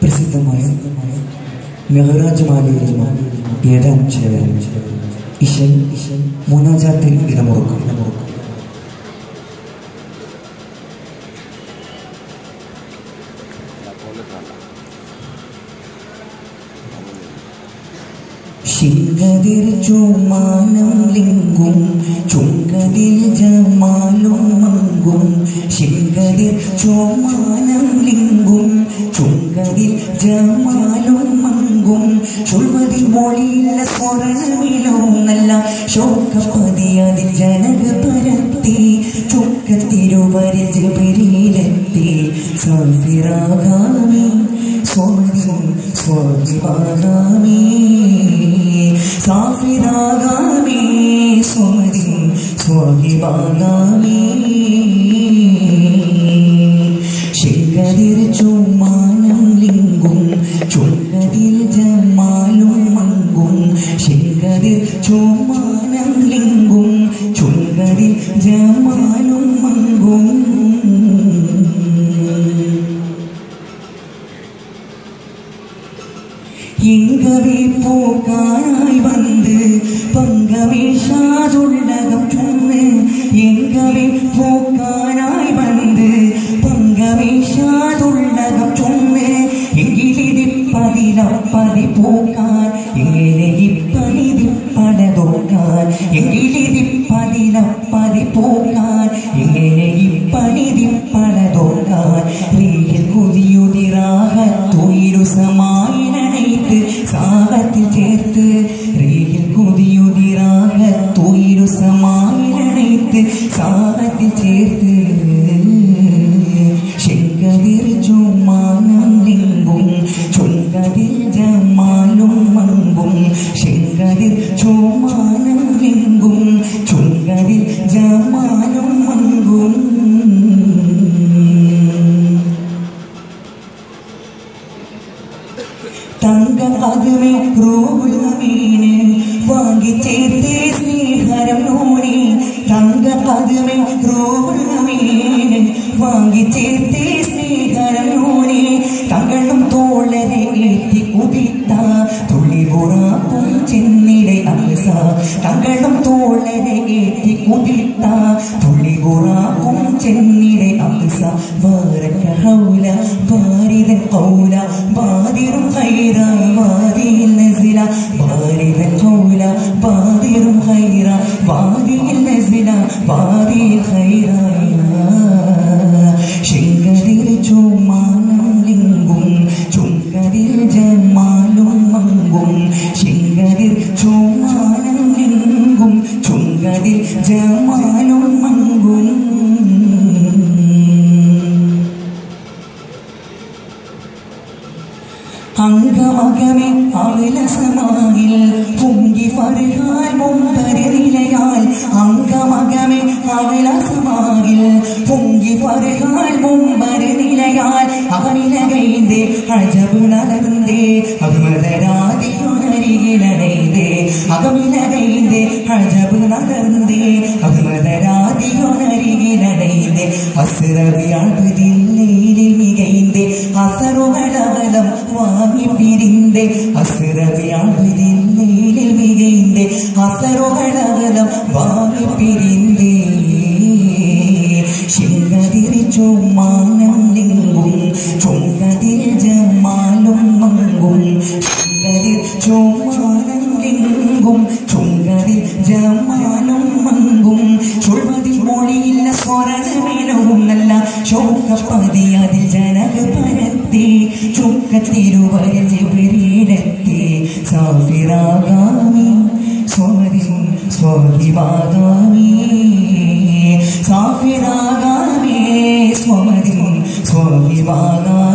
പ്രസിദ്ധമായ മെഹറാജ് മാലയിലും ഏഴാം ചേരം ഇഷൻ മുനാജാത്തിൽ ഇടമുറുക്കും ഇടമുറുക്കും ശിങ്കതിർ ചുമാനം ലിങ്കും ചുങ്കതിൽ ജമാലും മങ്കും ശിങ്കതിർ ചുമാനം ലിങ്കും ചുങ്കതിൽ ജമാലും മങ്കും ചുൾവതി മൊഴിയില്ല സ്വർണമിലും നല്ല ശോകപതിയതിൽ ജനക പരത്തി ചുക്കത്തിരുവരിൽ ജബരിയിലെത്തി സാഫിറാകാമി സ്വാമി സ്വാമിവാകാമി സാഫിറാകാമി സ്വാമി സ്വാമിവാകാമി ശിങ്കതിർ ചുമാനം ലിങ്കും ചുങ്കതിൽ ജമാലും മങ്കും ശിങ്കതിർ ചുമാനം ലിങ്കും ചുങ്കതിൽ ജമാലും മങ്കും எங்கவே போக்காய் வந்து பங்கமேஷாதுள்ளகம் சொன்னு எங்கவே போக்கானாய் வந்து பங்கமேஷாதுள்ளகம் சொன்னு എങ്കിലിതിപ്പതിലപ്പതി പോക്കാൻ എങ്ങനെ ഇപ്പണിതിപ്പടതോക്കാൻ എങ്കിലിതിപ്പതിലപ്പതി പോക്കാൻ എങ്ങനെ ഇപ്പണിതിപ്പടതോക്കാൻ റീയിൽ കുതിയുതിരാഹത്തുയിരു സമായി നനൈത്ത് സാഹത്തിൽ ചേർത്ത് റീയിൽ കുതിയുതിരാഹത്തുയിരു സമായി നനൈത്ത് സാഹത്തിൽ ചേർത്ത് ശങ്കതിർ ചുമാനം ലിങ്കും ചുങ്കതിൽ ജമാലും മങ്കും ശങ്കതിർ ചുമാനം ലിങ്കും ചുങ്കതിൽ ജമാലും മങ്കും തങ്കം അകമേ റോഹുലമീന് വാങ്ങി ചേർത്തേ സ്നേഹരം നോണി തങ്കം അകമേ റോഹുലമീന് വാങ്ങി ചേർത്തേ സ്നേഹരം നോണി തങ്ങളും തോളരെ ഏറ്റി കുതിത്ത തുള്ളി പുറാക്കും ചെന്നിടെ അംസ തങ്ങളും തോളരെ ഏറ്റി കുതിത്ത തുള്ളി പുറാക്കും ചെന്നിടെ അംസ വാരക്ക ഹൗല ബാരിതൻ قولا بادر خيرا وادي النزلا بارد قولا بادر خيرا وادي النزلا وادي الخيرا ശങ്കതിൽ ചുമാനം ലിങ്കും ചുങ്കതിൽ ജമാലും മങ്കും ശങ്കതിൽ ചുമാനം ലിങ്കും ചുങ്കതിൽ ജമാലും മങ്കും അംഗമകമേ അവിലസമായിൽ പൊങ്കി ഫർഹാൽ മുമ്പരെ നിലയാൽ അംഗമകമേ അവിലസമായിൽ പൊങ്കി ഫർഹാൽ മുമ്പരെ നിലയാൽ അവനിലകൈന്തേ അജബ് നടന്നേ അഭിമതരാതിയൊനരികിലടൈന്തേ അകമിലകൈന്തേ അജബ് നടന്നേ അഭിമതരാതിയൊനരികിലടൈന്തേ അസുരവിയാൾപതിൽ മികൈന്തേ അസറുകളവലം വാങ്ങി പിരിന്തേ അസുരവിയാൾപതിൽ മികൈന്തേ അസറുകളവലം വാങ്ങി പിരിന്തേ ശിങ്കതിരി ചുമാനം ലിങ്കും ചുങ്കതിൽ ജമാലും മങ്കും ശിങ്കതിൽ ചുമാനം ലിങ്കും ചുങ്കതിൽ ജമാലും മങ്കും ചുൾവതിൽ മൊഴിയില്ല സ്വർണമേനവും നല്ല ശോകപ്പതി അതിൽ ജനക പരത്തി ചുക്കത്തിരുവരിൽ ജിബിരിയിലെത്തി സാഫിറാകാമി സ്വാതി സ്വാതിവാകാമി സാഫിറാകാമി സ്വാതി സ്വാതിവാകാമി